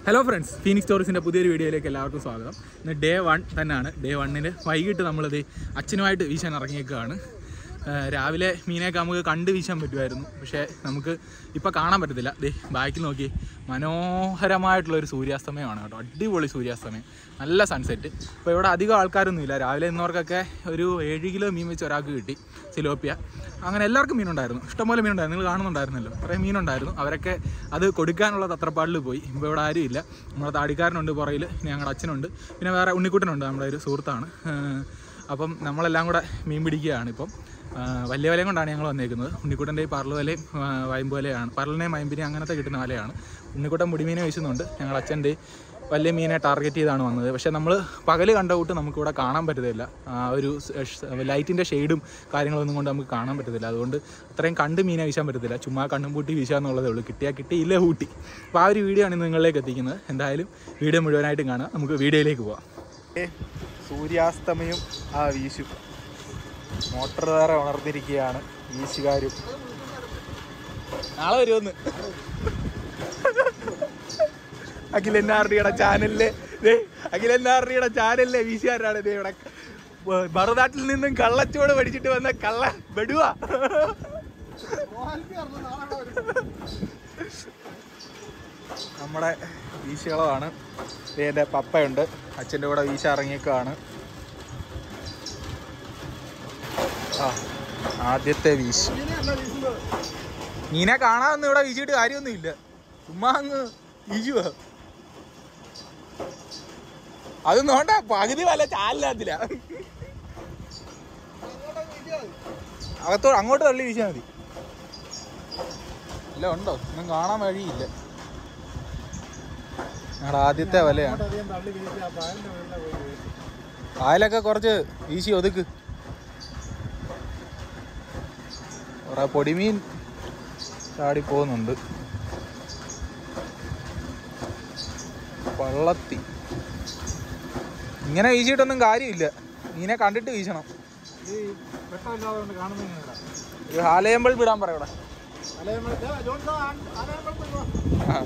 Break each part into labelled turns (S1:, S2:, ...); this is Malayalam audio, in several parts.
S1: ഹലോ ഫ്രണ്ട്സ് ഫീനിക്സ് സ്റ്റോറീസിൻ്റെ പുതിയൊരു വീഡിയോയിലേക്ക് എല്ലാവർക്കും സ്വാഗതം ഇന്ന് ഡേ വൺ തന്നെയാണ് ഡേ വണ്ണിന് വൈകിട്ട് നമ്മളിത് അച്ഛനുമായിട്ട് വീശാൻ ഇറങ്ങിയേക്കാണ് ഏഹ് രാവിലെ മീനൊക്കെ നമുക്ക് കണ്ട് വീശാൻ പറ്റുമായിരുന്നു പക്ഷേ നമുക്ക് ഇപ്പോൾ കാണാൻ പറ്റത്തില്ല ദേ ബാക്കിൽ നോക്കി മനോഹരമായിട്ടുള്ളൊരു സൂര്യാസ്തമയമാണ് കേട്ടോ അടിപൊളി സൂര്യാസ്തമയം നല്ല സൺസെറ്റ് ഇപ്പോൾ ഇവിടെ അധികം ആൾക്കാരൊന്നുമില്ല രാവിലെ ഇന്നവർക്കൊക്കെ ഒരു ഏഴ് കിലോ മീൻ വെച്ച് ഒരാൾക്ക് കിട്ടി സിലോപ്പിയ അങ്ങനെ എല്ലാവർക്കും മീനുണ്ടായിരുന്നു ഇഷ്ടംപോലെ മീനുണ്ടായിരുന്നു നിങ്ങൾ കാണുന്നുണ്ടായിരുന്നല്ലോ കുറേ മീനുണ്ടായിരുന്നു അവരൊക്കെ അത് കൊടുക്കാനുള്ള തത്രപ്പാടിൽ പോയി ഇപ്പോൾ ഇവിടെ ആരും ഇല്ല നമ്മുടെ താടിക്കാരനുണ്ട് പുറയിൽ പിന്നെ ഞങ്ങളുടെ അച്ഛനുണ്ട് പിന്നെ വേറെ ഉണ്ണിക്കുട്ടനുണ്ട് നമ്മുടെ ഒരു സുഹൃത്താണ് ഏഹ് അപ്പം നമ്മളെല്ലാം കൂടെ മീൻ പിടിക്കുകയാണ് ഇപ്പം ആ, വലിയ വലയും കൊണ്ടാണ് ഞങ്ങൾ വന്നേക്കുന്നത് ഉണ്ണിക്കുട്ടൻ്റെ ഈ പറല് വലയും ആ, വയമ്പ് വലയാണ് പറലിനെയും വയമ്പിനെയും അങ്ങനത്തെ കിട്ടുന്ന വലയാണ് ഉണ്ണിക്കുട്ടൻ മുടിമീനെ വീശുന്നുണ്ട് ഞങ്ങൾ അച്ഛൻ്റെ വലിയ മീനെ ടാർഗറ്റ് ചെയ്താണ് വന്നത് പക്ഷേ നമ്മൾ പകൽ കണ്ട കൂട്ട് നമുക്കിവിടെ കാണാൻ പറ്റത്തില്ല ആ ഒരു ലൈറ്റിൻ്റെ ഷെയ്ഡും കാര്യങ്ങളൊന്നും കൊണ്ട് നമുക്ക് കാണാൻ പറ്റത്തില്ല അതുകൊണ്ട് അത്രയും കണ്ട് മീനെ വീശാൻ പറ്റത്തില്ല ചുമ്മാ കണ്ണും പൂട്ടി വീശാന്നുള്ളതേ ഉള്ളൂ കിട്ടിയാൽ കിട്ടിയില്ല ഊട്ടി അപ്പോൾ ആ ഒരു വീഡിയോ ആണ് ഇന്ന് നിങ്ങളിലേക്ക് എത്തിക്കുന്നത് എന്തായാലും വീഡിയോ മുഴുവനായിട്ടും കാണാം നമുക്ക് വീഡിയോയിലേക്ക് പോവാം സൂര്യാസ്തമയം ആ വീശും മോട്ടർ വേറെ ഉണർന്നിരിക്കുകയാണ് വീശുകാരും നാളെ വരുമെന്ന് അഖിലെന്നാറിയുടെ ചാനലിലെ അഖിലെന്നാറിയുടെ ചാനലിലെ വീശുകാരാണ് ദേ ഇവിടെ ബ- മറുനാട്ടിൽ നിന്നും കള്ളച്ചോട് പഠിച്ചിട്ട് വന്ന കള്ള ബെടുവാ നമ്മുടെ വീശുകളമാണ് ദേ എൻ്റെ പപ്പയുണ്ട് അച്ഛൻ്റെ കൂടെ വീശ ഇറങ്ങിയേക്കാണ് ആ ആദ്യത്തെ വീശ് മീനെ കാണാനൊന്നും ഇവിടെ വീശിയിട്ട് കാര്യമൊന്നുമില്ല ചുമ്മാ അങ്ങ് വീശുക അത് നോണ്ട പകുതി വല്ല ചാലില്ലാത്തില്ല അകത്തോ അങ്ങോട്ട് തള്ളി വീശാൽ മതി ഇല്ല ഉണ്ടോ ഒന്നും കാണാൻ വഴിയില്ല ഞങ്ങളുടെ ആദ്യത്തെ വലയാണ് പായലൊക്കെ കുറച്ച് വീശി ഒതുക്ക് കുറെ പൊടിമീൻ ചാടി പോകുന്നുണ്ട് വള്ളത്തി ഇങ്ങനെ വീശിയിട്ടൊന്നും കാര്യമില്ല മീനെ കണ്ടിട്ട് വീശണം ഒരു ഹാലയമ്പൾ വിടാൻ പറയൂടെ ആ.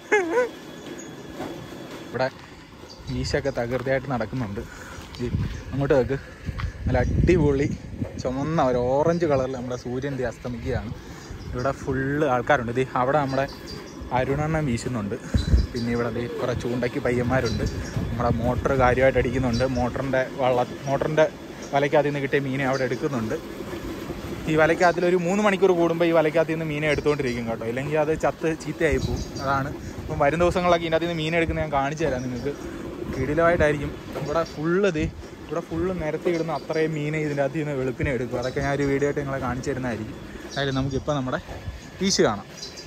S1: ഇവിടെ വീശൊക്കെ തകൃതിയായിട്ട് നടക്കുന്നുണ്ട് ഈ അങ്ങോട്ട് വെക്ക് നല്ല അടിപൊളി ചുമന്ന ഒരു ഓറഞ്ച് കളറിൽ നമ്മുടെ സൂര്യൻ്റെ അസ്തമിക്കുകയാണ് ഇവിടെ ഫുള്ള് ആൾക്കാരുണ്ട് ഇത് അവിടെ നമ്മുടെ അരുണെണ്ണം വീശുന്നുണ്ട് പിന്നെ ഇവിടെ ദേ കുറേ ചൂണ്ടയ്ക്ക് പയ്യന്മാരുണ്ട് നമ്മുടെ മോട്ടർ കാര്യമായിട്ട് അടിക്കുന്നുണ്ട് മോട്ടറിൻ്റെ വള്ള മോട്ടറിൻ്റെ വലയ്ക്കകത്ത് നിന്ന് കിട്ടിയ മീനെ അവിടെ എടുക്കുന്നുണ്ട് ഈ വലയ്ക്കകത്തിൽ ഒരു മൂന്ന് മണിക്കൂർ കൂടുമ്പോൾ ഈ വലയ്ക്കകത്ത് നിന്ന് മീനെ എടുത്തുകൊണ്ടിരിക്കും കേട്ടോ ഇല്ലെങ്കിൽ അത് ചത്ത് ചീത്തയായി പോകും അതാണ് ഇപ്പം വരും ദിവസങ്ങളൊക്കെ ഇതിനകത്ത് നിന്ന് മീൻ എടുക്കുന്നത് ഞാൻ കാണിച്ചു തരാം നിങ്ങൾക്ക് കിടിലമായിട്ടായിരിക്കും ഇവിടെ ഫുള്ള് ഇത് ഇവിടെ ഫുള്ള് നിരത്തി ഇടുന്ന അത്രയും മീനെ ഇതിൻ്റെ അകത്ത് നിന്ന് വെളുപ്പിനെ എടുക്കും അതൊക്കെ ഞാൻ ഒരു വീഡിയോ ആയിട്ട് നിങ്ങളെ കാണിച്ചു തരുന്നതായിരിക്കും അതായത് നമുക്കിപ്പോൾ നമ്മുടെ പീസ് കാണാം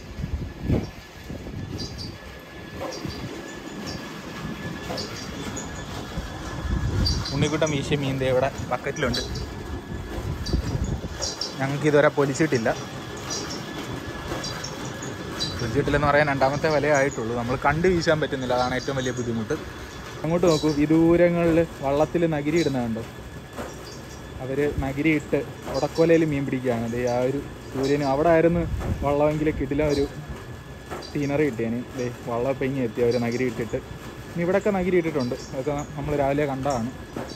S1: ഉണ്ണിക്കുട്ടൻ വീശിയ മീൻ ദേ ഇവിടെ ബക്കറ്റിലുണ്ട് ഞങ്ങൾക്ക് ഇതുവരെ പൊലിച്ചിട്ടില്ല പൊലിച്ചിട്ടില്ലെന്ന് പറയാൻ രണ്ടാമത്തെ വിലയേ ആയിട്ടുള്ളൂ നമ്മൾ കണ്ട് വീശാൻ പറ്റുന്നില്ല അതാണ് ഏറ്റവും വലിയ ബുദ്ധിമുട്ട് അങ്ങോട്ട് നോക്കൂ ഈ ദൂരങ്ങളിൽ വള്ളത്തിൽ നഗരി ഇടുന്നുണ്ടോ അവർ നഗരി ഇട്ട് ഉടക്കോലയിൽ മീൻ പിടിക്കുകയാണ് ദേ ആ ഒരു സൂര്യനും അവിടെ ആയിരുന്നു വള്ളമെങ്കിൽ കിടില ഒരു സീനറി കിട്ടിയേന് ദേ വള്ളം പെങ്ങി എത്തി അവർ നഗരി ഇട്ടിട്ട് ഇനി ഇവിടെയൊക്കെ നഗരി ഇട്ടിട്ടുണ്ട് അതൊക്കെ നമ്മൾ രാവിലെ കണ്ടതാണ്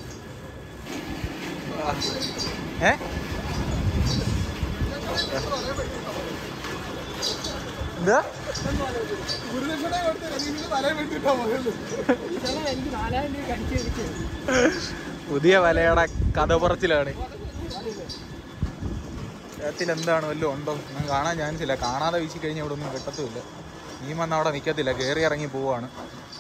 S1: ഏ എന്താ പുതിയ വലയുടെ കഥ പറച്ചിലാണ് ഇതിൽ എന്താണ് വല്ലതും ഉണ്ടോ ഒന്നും കാണാൻ ചാൻസ് ഇല്ല കാണാതെ വീശി കഴിഞ്ഞാൽ ഇവിടെ ഒന്നും കിട്ടത്തുമില്ല മീൻ വന്ന് അവിടെ നിൽക്കത്തില്ല കയറി ഇറങ്ങി പോവാണ്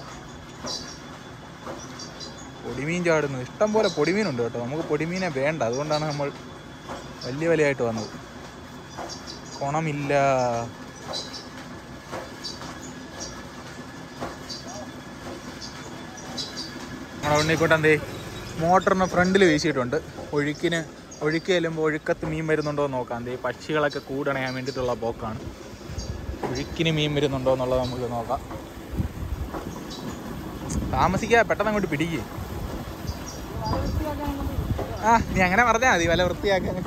S1: പൊടിമീൻ ചാടുന്നു ഇഷ്ടം പോലെ പൊടിമീനുണ്ട് കേട്ടോ നമുക്ക് പൊടിമീനെ വേണ്ട അതുകൊണ്ടാണ് നമ്മൾ വലിയ വിലയായിട്ട് വന്നത് കുണമില്ല നമ്മുടെ ഉണ്ണിക്കോട്ടെ എന്തേ മോട്ടറിന് ഫ്രണ്ടിൽ വീശിയിട്ടുണ്ട് ഒഴുക്കിന് ഒഴുക്ക് ചെല്ലുമ്പോൾ ഒഴുക്കത്ത് മീൻ വരുന്നുണ്ടോ എന്ന് നോക്കാം എന്തേ പക്ഷികളൊക്കെ കൂടണയാൻ വേണ്ടിയിട്ടുള്ള പോക്കാണ് ഒഴുക്കിന് മീൻ വരുന്നുണ്ടോ എന്നുള്ളത് നമുക്ക് നോക്കാം താമസിക്കാതെ പെട്ടെന്ന് അങ്ങോട്ട് പിടിക്കേ ആ നീ അങ്ങനെ പറഞ്ഞാൽ മതി വല വൃത്തിയാക്കാൻ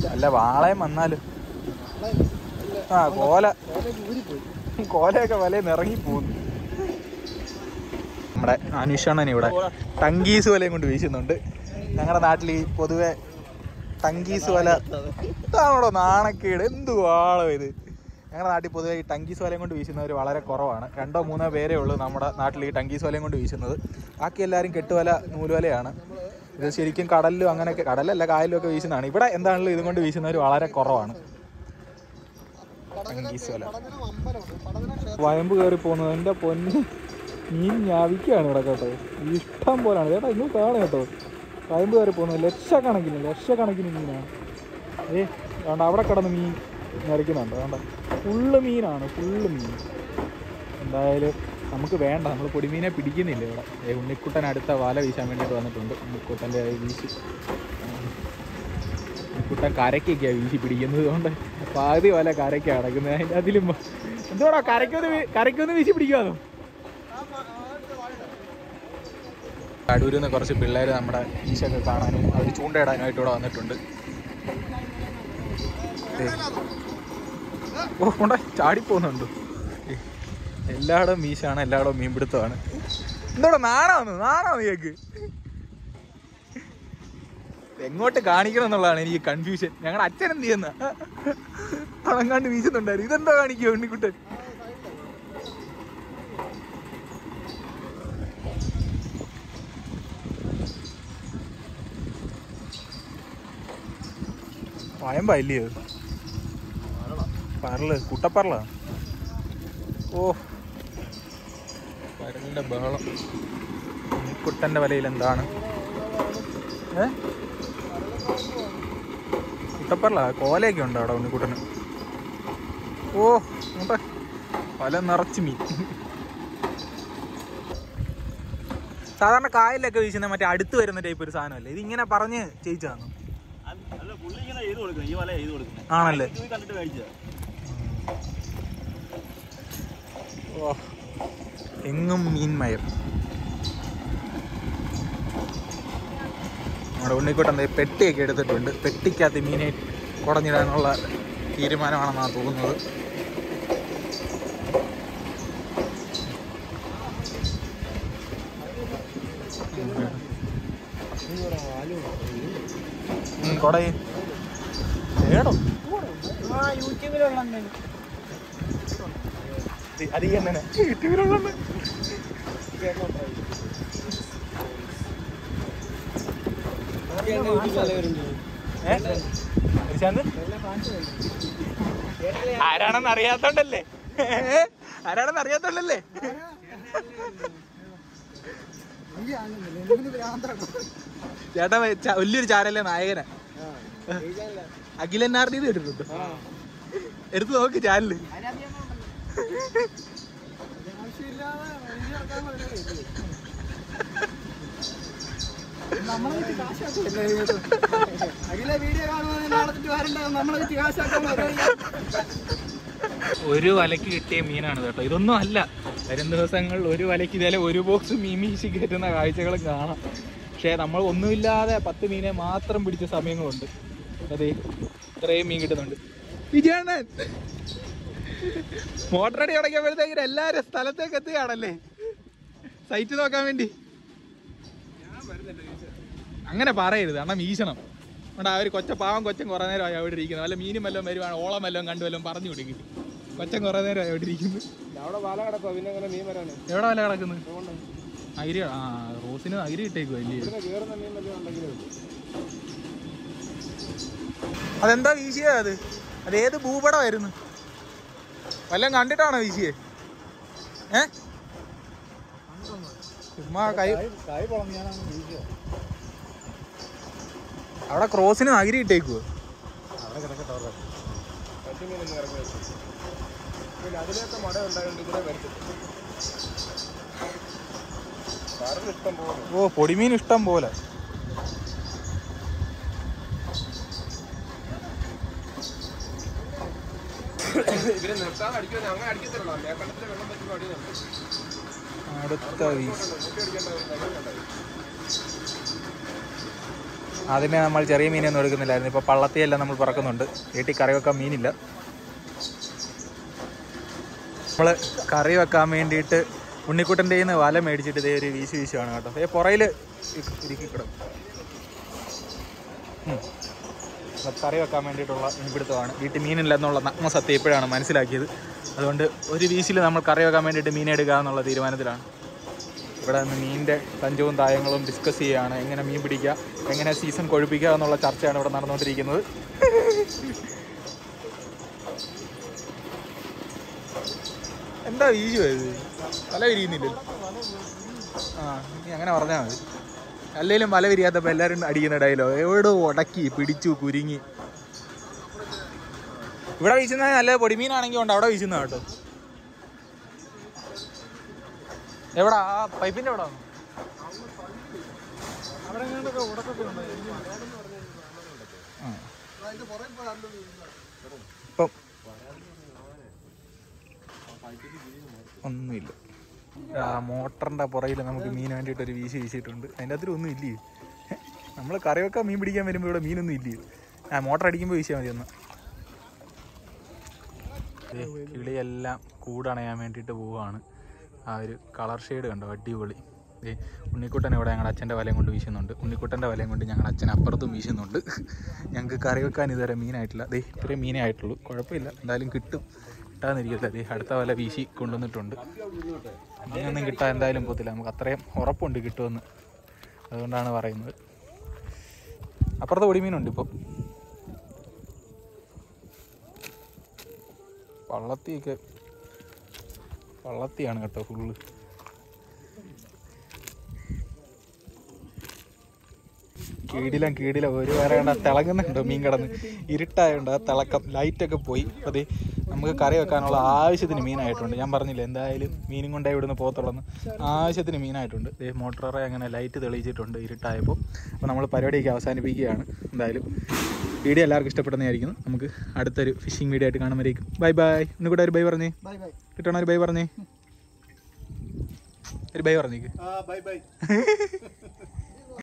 S1: അല്ല വാളയം വന്നാലും ആ കോല കോലയൊക്കെ വലയിൽ ഇറങ്ങി പോകുന്നു നമ്മുടെ അനുഷണൻ ഇവിടെ ടങ്കീസ് വലയും കൊണ്ട് വീശുന്നുണ്ട് ഞങ്ങളുടെ നാട്ടിൽ ഈ പൊതുവെ ടങ്കീസ് വല ഇതാണോ നാണക്കേട് എന്ത് വാളോ ഇത് ഞങ്ങളുടെ നാട്ടിൽ പൊതുവെ ഈ ടങ്കീസ് വലയും കൊണ്ട് വീശുന്നവർ വളരെ കുറവാണ് രണ്ടോ മൂന്നോ പേരേ ഉള്ളൂ നമ്മുടെ നാട്ടിൽ ഈ ടങ്കീസ് വലയും കൊണ്ട് വീശുന്നത് ബാക്കി എല്ലാവരും കെട്ടുവല നൂലുവലയാണ് ഇത് ശരിക്കും കടലിലും അങ്ങനെയൊക്കെ കടലല്ല കായലിലും ഒക്കെ വീശുന്നതാണ് ഇവിടെ എന്താണെങ്കിലും ഇതും കൊണ്ട് വീശുന്നവർ വളരെ കുറവാണ് ടങ്കീസ് വല വയമ്പ് കയറി പോകുന്നത് എൻ്റെ പൊന്ന് മീൻ ഞാവിക്കുകയാണ് ഇവിടെ കേട്ടോ ഇഷ്ടം പോലാണ് ചേട്ടാ ഇന്ന് കാണും കേട്ടോ വയമ്പ് കയറി പോകുന്നത് ലക്ഷക്കണക്കിന് ലക്ഷക്കണക്കിന് മീനാണ് ഏ വേണ്ട അവിടെ കിടന്ന് മീൻ നിരക്കുന്നുണ്ട് വേണ്ട ഫുള്ള് മീനാണ് ഫുള്ള് മീൻ എന്തായാലും നമുക്ക് വേണ്ട നമ്മൾ പൊടിമീനെ പിടിക്കുന്നില്ല ഇവിടെ ഏ ഉണ്ണിക്കുട്ടൻ അടുത്ത വല വീശാൻ വേണ്ടിയിട്ട് വന്നിട്ടുണ്ട് ഉണ്ണിക്കുട്ടൻ്റെ വീശി ഉണ്ണിക്കുട്ടൻ കരക്കൊക്കെയാണ് വീശി പിടിക്കുന്നത് കൊണ്ട് പാതി വല കരയ്ക്കാണ് അടക്കുന്നത് അതിൻ്റെ അതിലും എന്തോടാ കരയ്ക്കൊന്ന് വീ- കരയ്ക്കൊന്ന് വീശി പിടിക്കാമോ അടൂരിൽ നിന്ന് കുറച്ച് പിള്ളേർ നമ്മുടെ ഈശൊക്കെ കാണാനും അവർ ചൂണ്ടയിടാനുമായിട്ട് ഇവിടെ വന്നിട്ടുണ്ട് ദേ. ഓ കൊണ്ട ചാടിപ്പോകുന്നുണ്ട് എല്ലായിടവും മീശാണ് എല്ലായിടവും മീൻപിടുത്തമാണ് എന്തോടാ നാണാന്ന് നാണോ നീക്ക് എങ്ങോട്ട് കാണിക്കണം എന്നുള്ളതാണ് എനിക്ക് കൺഫ്യൂഷൻ ഞങ്ങളുടെ അച്ഛൻ എന്ത് ചെയ്യുന്ന അളങ്ങാണ്ട് വീശുന്നുണ്ടായിരുന്നു ഇതെന്താ കാണിക്കുക ഉണ്ണിക്കുട്ടൻ വയമ്പാ ഇല്ലയോ പരല് കുട്ടപ്പരല ഓ പരലിന്റെ ബഹളം കുട്ടന്റെ വലയിൽ എന്താണ് ഏ കുട്ടപ്പരല കോലയൊക്കെ ഉണ്ട് അവിടെ ഉണ്ണിക്കുട്ടന് ഓ ഇങ്ങോട്ടെ പല നിറച്ച് മീൻ സാധാരണ കായലിലൊക്കെ വീശുന്ന മറ്റേ അടുത്ത് വരുന്ന ടൈപ്പ് ഒരു സാധനമല്ലേ ഇത് ഇങ്ങനെ പറഞ്ഞ് ചെയ്യിച്ചതാണ്
S2: അല്ല പുള്ളി ഇങ്ങനെ ചെയ്ത് കൊടുക്കണം ഈ വല ചെയ്ത് കൊടുക്കുന്നത്
S1: ആണല്ലേ
S2: ഇത് കണ്ടിട്ട് മേടിച്ചതാ
S1: ഓ എങ്ങും മീൻമയം നമ്മുടെ ഉണ്ണിക്കുട്ടൻ ദേ പെട്ടിയൊക്കെ എടുത്തിട്ടുണ്ട് പെട്ടിക്കകത്ത് മീനെ കുടഞ്ഞിടാനുള്ള തീരുമാനമാണെന്നാണ് തോന്നുന്നത് ഉം, കൊടയ് വേണം അധികം തന്നെ യൂട്യൂബിലുള്ള ആരാണെന്ന് അറിയാത്തോണ്ടല്ലേ ആരാണെന്ന് അറിയാത്തോണ്ടല്ലേ ചേട്ടാ ച- വലിയൊരു ചാരല്ലേ നായകനാ അഖിലന്നാറിന് ഇത് ഇട്ടിട്ടുണ്ട് എടുത്ത് നോക്ക് ചാനല്
S3: അഖിലെ വീഡിയോ കാണുമ്പോൾ നാളെ വരണ്ട നമ്മളെ വെച്ച് കാശാക്കാൻ
S1: ഒരു വലയ്ക്ക് കിട്ടിയ മീനാണ് കേട്ടോ ഇതൊന്നും അല്ല വരും ദിവസങ്ങളിൽ ഒരു വലയ്ക്ക് ഇതേലെ ഒരു ബോക്സ് മീൻ വീശി കയറ്റുന്ന കാഴ്ചകളും കാണാം പക്ഷേ നമ്മൾ ഒന്നുമില്ലാതെ പത്ത് മീനെ മാത്രം പിടിച്ച സമയങ്ങളുണ്ട് അതെ ഇത്രയും മീൻ കിട്ടുന്നുണ്ട് വിജയണ്ണൻ മോട്ടറടി തുടങ്ങിയപ്പോഴത്തേക്കിന് എല്ലാവരും സ്ഥലത്തേക്ക് എത്തുകയാണല്ലേ സൈറ്റ് നോക്കാൻ വേണ്ടി അങ്ങനെ പറയരുത് കാരണം വീശണം അതുകൊണ്ട് ആ ഒരു കൊച്ച പാവം കൊച്ചൻ കുറേ നേരമായി അവിടെ ഇരിക്കുന്നത് വല്ല മീനും വല്ലതും വരുവാണ് ഓളം വല്ലതും കണ്ടു വല്ലതും പറഞ്ഞു കൊടുക്കും കൊച്ചൻ കുറേ നേരമായി അവിടെ ഇരിക്കുന്നു
S3: അവിടെ പാല കിടക്കോ പിന്നെ അങ്ങനെ മീൻ വരാണ്
S1: എവിടെ വല്ല കിടക്കുന്നത് അകിരി ആ റോസിന് അകിരി ഇട്ടേക്കുവാ ഇല്ലേ
S3: കയറുന്ന മീൻ വല്ലതും ഉണ്ടെങ്കിലും
S1: അതെന്താ വീശിയ അത് അത് ഏത് ഭൂപടമായിരുന്നു വല്ലതും കണ്ടിട്ടാണോ വീശിയെ ഏ ചുമ്മാ കൈ
S3: കായ് പൊളഞ്ഞാണ് വീശിയത്
S1: അവിടെ ക്രോസിന് അകിരി ഇട്ടേക്കുവോ
S3: അവിടെ കിടക്കട്ടെ അവിടെ പറ്റുമീൻ ഒന്ന് ഇറങ്ങി വെച്ചു പിന്നെ അതിനൊക്കെ മട ഉണ്ടായതുകൊണ്ട് ഇതിനെ വരച്ചു സാറിന് ഇഷ്ടം പോലെ
S1: ഓ പൊടിമീൻ ഇഷ്ടം പോലെ
S3: ഇവരെ നിർത്താതെ അടിക്കുന്നത് അങ്ങനെ അടിക്കത്തില്ലല്ലോ മേക്കണ്ടത്തിൽ വെള്ളം പറ്റുമ്പോൾ അടി നിർത്തും
S1: അടുത്ത വീശ്
S3: മുട്ടി അടിക്കേണ്ട ഒരു കാര്യം ഉണ്ടായി
S1: അതിനെ നമ്മൾ ചെറിയ മീനൊന്നും എടുക്കുന്നില്ലായിരുന്നു ഇപ്പോൾ പള്ളത്തിയെല്ലാം നമ്മൾ പറക്കുന്നുണ്ട് വീട്ടിൽ കറി വെക്കാൻ മീനില്ല നമ്മൾ കറി വെക്കാൻ വേണ്ടിയിട്ട് ഉണ്ണിക്കുട്ടൻ്റെ നിന്ന് വല മേടിച്ചിട്ട് ഇതേ ഒരു വീശി വീശുവാണ് കേട്ടോ ഏ പുറയിൽ ഇരിക്കിക്കിടും കറി വെക്കാൻ വേണ്ടിയിട്ടുള്ള മീൻപിടുത്തമാണ് വീട്ടിൽ മീനില്ലെന്നുള്ള നഗ്ന സത്യം ഇപ്പോഴാണ് മനസ്സിലാക്കിയത് അതുകൊണ്ട് ഒരു വീശിൽ നമ്മൾ കറി വെക്കാൻ വേണ്ടിയിട്ട് മീൻ എടുക്കുക എന്നുള്ള തീരുമാനത്തിലാണ് ഇവിടെ നിന്ന് മീനിൻ്റെ തഞ്ചവും തായങ്ങളും ഡിസ്കസ് ചെയ്യുകയാണ് എങ്ങനെ മീൻ പിടിക്കുക എങ്ങനെ സീസൺ കൊഴുപ്പിക്കുക എന്നുള്ള ചർച്ചയാണ് ഇവിടെ നടന്നുകൊണ്ടിരിക്കുന്നത് എന്താ വീശുവോ ഇത് തല വിരിയുന്നില്ലല്ലോ ആ നീ അങ്ങനെ പറഞ്ഞാൽ മതി അല്ലെങ്കിലും വല വിരിയാത്തപ്പോൾ എല്ലാവരും അടിക്കുന്ന ഡയലോ എവിടെ ഉടക്കി പിടിച്ചു കുരുങ്ങി ഇവിടെ വീശുന്നത് നല്ല പൊടിമീനാണെങ്കിൽ ഉണ്ട് അവിടെ വീശുന്ന കേട്ടോ എവിടാ ആ പൈപ്പിന്റെ എവിടെ ഇപ്പം ഒന്നുമില്ല ആ മോട്ടറിന്റെ പുറകിൽ നമുക്ക് മീൻ വേണ്ടിയിട്ട് ഒരു വീശി വീശിയിട്ടുണ്ട് അതിൻ്റെ അകത്തിൽ ഒന്നും ഇല്ലേ നമ്മൾ കറി വെക്കാൻ മീൻ പിടിക്കാൻ വരുമ്പോൾ ഇവിടെ മീനൊന്നും ഇല്ലേ ആ മോട്ടർ അടിക്കുമ്പോൾ വീശിയാൽ മതി ഒന്ന് ദേ, കിളിയെല്ലാം കൂടണയാൻ വേണ്ടിയിട്ട് പോവുകയാണ് ആ ഒരു കളർ ഷെയ്ഡ് കണ്ടോ അടിപൊളി ദേ, ഉണ്ണിക്കുട്ടൻ ഇവിടെ ഞങ്ങളുടെ അച്ഛൻ്റെ വലയും കൊണ്ട് വീശുന്നുണ്ട് ഉണ്ണിക്കുട്ടൻ്റെ വലയും കൊണ്ട് ഞങ്ങളുടെ അച്ഛൻ അപ്പുറത്തും വീശുന്നുണ്ട് ഞങ്ങൾക്ക് കറി വെക്കാൻ ഇതുവരെ മീനായിട്ടില്ല ദേ ഇത്രയും മീനേ ആയിട്ടുള്ളൂ കുഴപ്പമില്ല എന്തായാലും കിട്ടും കിട്ടാന്നിരിക്കില്ല ദേ അടുത്ത വല വീശി കൊണ്ടുവന്നിട്ടുണ്ട് മീനൊന്നും കിട്ടാൻ എന്തായാലും പോത്തില്ല നമുക്ക് അത്രയും ഉറപ്പുണ്ട് കിട്ടുമെന്ന് അതുകൊണ്ടാണ് പറയുന്നത് അപ്പുറത്ത് പൊടിമീനുണ്ട് ഇപ്പോൾ വള്ളത്തിയൊക്കെ വള്ളത്തിയാണ് കേട്ടോ ഫുള്ള് കീടിലും കീടിലും ഒരു വേറെ കണ്ട തിളങ്ങുന്നുണ്ടോ മീൻ കിടന്ന് ഇരുട്ടായതുകൊണ്ട് ആ തിളക്കം ലൈറ്റൊക്കെ പോയി അപ്പോൾ ദേ നമുക്ക് കറി വെക്കാനുള്ള ആവശ്യത്തിന് മീനായിട്ടുണ്ട് ഞാൻ പറഞ്ഞില്ല എന്തായാലും മീനും കൊണ്ടേ ഇവിടുന്ന് പോകത്തുള്ളൂ ആവശ്യത്തിന് മീനായിട്ടുണ്ട് ദേ മോട്ടോറെ അങ്ങനെ ലൈറ്റ് തെളിയിച്ചിട്ടുണ്ട് ഇരുട്ടായപ്പോൾ അപ്പോൾ നമ്മൾ പരിപാടിയൊക്കെ അവസാനിപ്പിക്കുകയാണ് എന്തായാലും വീഡിയോ എല്ലാവർക്കും ഇഷ്ടപ്പെടുന്നതായിരിക്കുന്നു നമുക്ക് അടുത്തൊരു ഫിഷിംഗ് വീഡിയോ ആയിട്ട് കാണുമ്പോഴേക്കും ബൈ ബൈ ഇന്ന് കൂടെ ഒരു ബൈ പറഞ്ഞേ
S3: ബൈ ബൈ
S1: കിട്ടണ ഒരു ബൈ പറഞ്ഞേ ഒരു ബൈ പറഞ്ഞേക്ക്
S3: ആ ബൈ ബൈ